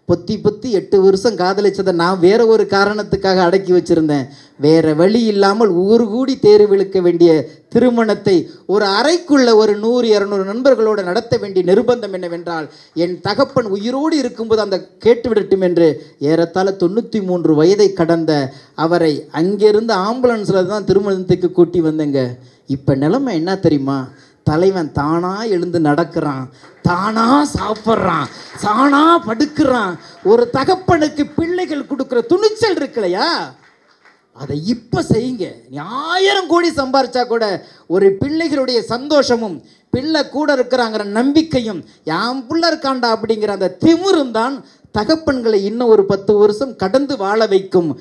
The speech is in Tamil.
பொத்தி பொத்தி எட்டு வருஷம் காதலிச்சதை நான் வேற ஒரு காரணத்துக்காக அடக்கி வச்சிருந்தேன் வேற வழி இல்லாமல் ஊர் கூடி தேர் விழுக்க வேண்டிய திருமணத்தை ஒரு அறைக்குள்ள ஒரு நூறு இரநூறு நண்பர்களோடு நடத்த வேண்டிய நிர்பந்தம் என்னவென்றால் என் தகப்பன் உயிரோடு இருக்கும்போது அந்த கேட்டுவிடட்டும் என்று ஏறத்தாழ தொண்ணூற்றி மூன்று வயதை கடந்த அவரை அங்கிருந்து ஆம்புலன்ஸில் தான் திருமணத்துக்கு கூட்டி வந்தேங்க இப்போ நிலைமை என்ன தெரியுமா தலைவன் தானா எழுந்து நடக்கிறான் தானா சாப்பிட்றான் தானா படுக்கிறான் ஒரு தகப்பனுக்கு பிள்ளைகள் கொடுக்குற துணிச்சல் இருக்கு இல்லையா அதை இப்போ செய்யுங்க நீ ஆயிரம் கோடி சம்பாரிச்சா கூட ஒரு பிள்ளைகளுடைய சந்தோஷமும் பிள்ளை கூட இருக்கிறாங்கிற நம்பிக்கையும் என் புள்ள இருக்காண்டா அப்படிங்கிற அந்த திமிரும் தான் தகப்பன்களை இன்னும் ஒரு பத்து வருஷம் கடந்து வாழ வைக்கும்